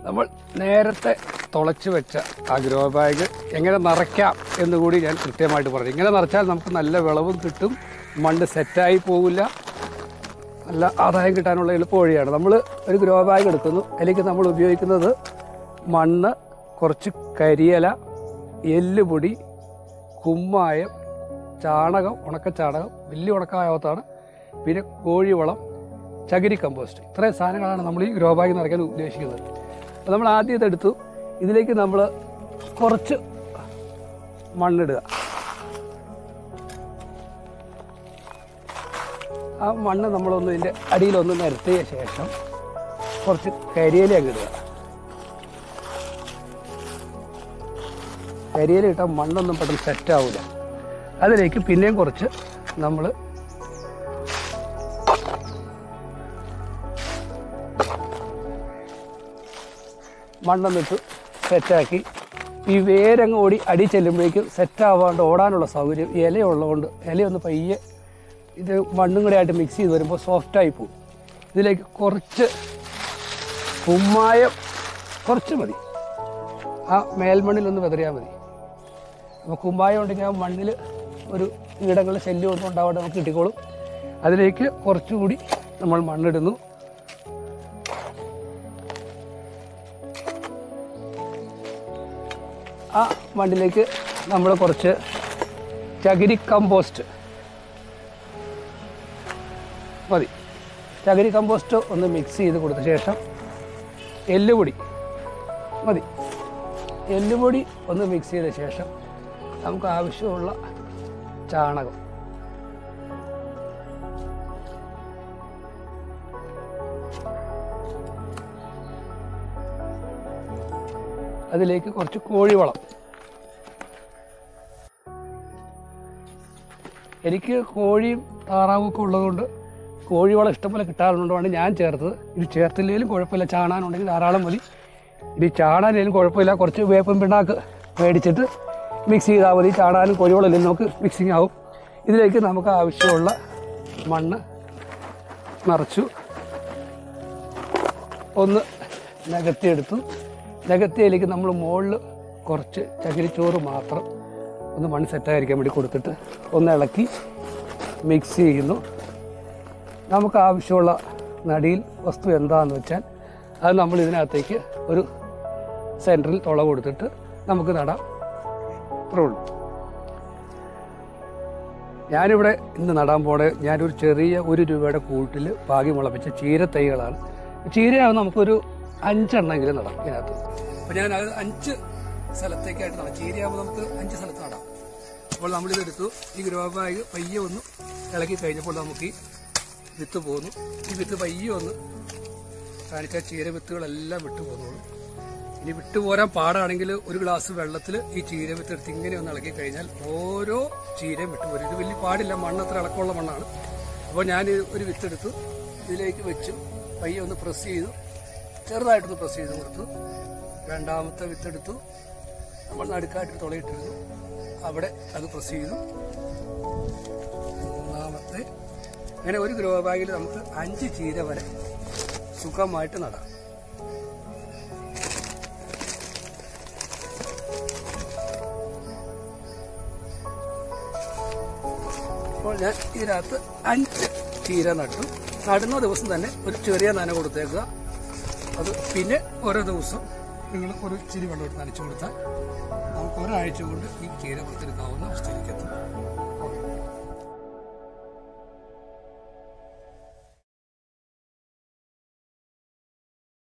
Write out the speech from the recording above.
നമ്മൾ നേരത്തെ തുളച്ച് വെച്ച ആ ഗ്രോ ബാഗ് എങ്ങനെ നിറയ്ക്കാം എന്ന് കൂടി ഞാൻ കൃത്യമായിട്ട് പറഞ്ഞു ഇങ്ങനെ നിറച്ചാൽ നമുക്ക് നല്ല വിളവും കിട്ടും മണ്ണ് സെറ്റായി പോകില്ല നല്ല ആദായം കിട്ടാനുള്ള എളുപ്പ വഴിയാണ് നമ്മൾ ഒരു ഗ്രോ ബാഗ് എടുക്കുന്നു അതിലേക്ക് നമ്മൾ ഉപയോഗിക്കുന്നത് മണ്ണ് കുറച്ച് കരിയില എല്ലുപൊടി കുമ്മായം ചാണകം ഉണക്ക ചാണകം വലിയ ഉണക്കമായത്താണ് പിന്നെ കോഴിവളം ചകിരി കമ്പോസ്റ്റ് ഇത്രയും സാധനങ്ങളാണ് നമ്മൾ ഈ ഗ്രോ ബാഗ് നിറയ്ക്കാൻ ഉദ്ദേശിക്കുന്നത് അപ്പോൾ നമ്മൾ ആദ്യം ഇതെടുത്തു ഇതിലേക്ക് നമ്മൾ കുറച്ച് മണ്ണിടുക ആ മണ്ണ് നമ്മളൊന്ന് ഇതിൻ്റെ അടിയിലൊന്ന് നിരത്തിയ ശേഷം കുറച്ച് കരിയില അങ്ങ് ഇടുക കരിയില ഇട്ടാൽ മണ്ണൊന്നും പെട്ടെന്ന് സെറ്റ് ആവില്ല അതിലേക്ക് പിന്നെയും കുറച്ച് നമ്മൾ മണ്ണൊന്നിട്ട് സെറ്റാക്കി ഈ വേരങ്ങ് ഓടി അടി ചെല്ലുമ്പോഴേക്കും സെറ്റ് ആവാണ്ട് ഓടാനുള്ള സൗകര്യം ഇലയുള്ളതുകൊണ്ട് ഇലയൊന്ന് പയ്യെ ഇത് മണ്ണും കൂടെ ആയിട്ട് മിക്സ് ചെയ്ത് വരുമ്പോൾ സോഫ്റ്റായി പോകും ഇതിലേക്ക് കുറച്ച് കുമ്മായം കുറച്ച് മതി ആ മേൽമണ്ണിലൊന്ന് വെതറിയാൽ മതി അപ്പോൾ കുമ്മായം ഉണ്ടെങ്കിൽ ആ മണ്ണിൽ ഒരു കീടങ്ങളുടെ ശല്യം ഒന്നും ഉണ്ടാവാതെ നമുക്ക് കിട്ടിക്കോളും അതിലേക്ക് കുറച്ചുകൂടി നമ്മൾ മണ്ണിടുന്നു ആ മണ്ണിലേക്ക് നമ്മൾ കുറച്ച് ചകിരി കമ്പോസ്റ്റ് മതി ചകിരി കമ്പോസ്റ്റ് ഒന്ന് മിക്സ് ചെയ്ത് കൊടുത്ത ശേഷം എല്ലുപൊടി മതി എല്ലുപൊടി ഒന്ന് മിക്സ് ചെയ്ത ശേഷം നമുക്ക് ആവശ്യമുള്ള ചാണകം അതിലേക്ക് കുറച്ച് കോഴിവളം എനിക്ക് കോഴിയും താറാവും ഒക്കെ ഉള്ളതുകൊണ്ട് കോഴിവളം ഇഷ്ടംപോലെ കിട്ടാറുള്ളതുകൊണ്ടാണ് ഞാൻ ചേർത്തത് ഇത് ചേർത്തില്ലെങ്കിലും കുഴപ്പമില്ല ചാണാനുണ്ടെങ്കിൽ ധാരാളം മതി ഇത് ചാണാനില്ലെങ്കിലും കുഴപ്പമില്ല കുറച്ച് വേപ്പൻ പിണ്ണാക്ക് മേടിച്ചിട്ട് മിക്സ് ചെയ്താൽ മതി ചാണാനും കോഴിവളം ഇല്ലെങ്കിൽ നമുക്ക് മിക്സിങ് ആവും ഇതിലേക്ക് നമുക്ക് ആവശ്യമുള്ള മണ്ണ് നിറച്ചു ഒന്ന് നികത്തിയെടുത്തു നികത്തിയതിലേക്ക് നമ്മൾ മുകളിൽ കുറച്ച് ചകിരിച്ചോറ് മാത്രം ഒന്ന് മണ്ണ് സെറ്റായിരിക്കാൻ വേണ്ടി കൊടുത്തിട്ട് ഒന്ന് ഇളക്കി മിക്സ് ചെയ്യുന്നു നമുക്ക് ആവശ്യമുള്ള നടിയിൽ വസ്തു എന്താണെന്ന് വെച്ചാൽ അത് നമ്മൾ ഇതിനകത്തേക്ക് ഒരു സെൻറ്ററിൽ തുള കൊടുത്തിട്ട് നമുക്ക് നടാം അത്രേ ഉള്ളൂ ഞാനിവിടെ ഇന്ന് നടാൻ പോണേ ഞാനൊരു ചെറിയ ഒരു രൂപയുടെ കൂട്ടിൽ പാകി മുളപ്പിച്ച ചീരത്തൈകളാണ് ചീരയാകുമ്പോൾ നമുക്കൊരു അഞ്ചെണ്ണമെങ്കിലും നടാം ഇതിനകത്ത് അപ്പോൾ ഞാൻ അത് അഞ്ച് സ്ഥലത്തേക്കായിട്ട് നടാം ചീരയാകുമ്പോൾ നമുക്ക് അഞ്ച് സ്ഥലത്ത് നടാം അപ്പോൾ നമ്മളിത് എടുത്തു ഈ ഗ്രോ ബാഗ് പയ്യെ ഒന്ന് ഇളക്കി കഴിഞ്ഞപ്പോൾ നമുക്ക് ഈ വിത്ത് പോന്നു ഈ വിത്ത് പയ്യെ ഒന്ന് കാണിച്ചാൽ ചീര വിത്തുകളെല്ലാം വിട്ടു പോന്നോളൂ ഇനി വിട്ടുപോരാൻ പാടാണെങ്കിൽ ഒരു ഗ്ലാസ് വെള്ളത്തിൽ ഈ ചീര വിത്ത് എടുത്ത് ഇങ്ങനെ ഒന്ന് ഇളക്കി കഴിഞ്ഞാൽ ഓരോ ചീരയും വിട്ടുപോരും ഇത് വലിയ പാടില്ല മണ്ണ് അത്ര ഇളക്കമുള്ള മണ്ണാണ് അപ്പോൾ ഞാൻ ഒരു വിത്തെടുത്തു ഇതിലേക്ക് വെച്ചു പയ്യെ ഒന്ന് പ്രസ് ചെയ്തു ചെറുതായിട്ടൊന്ന് പ്രസ് ചെയ്ത് കൊടുത്തു രണ്ടാമത്തെ വിത്തെടുത്ു നമ്മൾ നടുക്കായിട്ട് തുളയിട്ടിരുന്നു അവിടെ അത് പ്രസ് ചെയ്തു മൂന്നാമത്തെ അങ്ങനെ ഒരു ഗ്രോ ബാഗിൽ നമുക്ക് അഞ്ച് ചീര വരെ സുഖമായിട്ട് നടാം അപ്പോൾ ഞാൻ ഇതിനകത്ത് അഞ്ച് ചീര നട്ടു നടുന്ന ദിവസം തന്നെ ഒരു ചെറിയ നന കൊടുത്തേക്കുക അത് പിന്നെ ഓരോ ദിവസം നിങ്ങൾ ഒരു ചിരി വെള്ളം എടുത്ത് നനച്ചു കൊടുത്താൽ നമുക്ക് ഒരാഴ്ച കൊണ്ട് ഈ ചീര പുറത്തെടുക്കാവുന്ന അവസ്ഥയിലേക്ക് എത്തും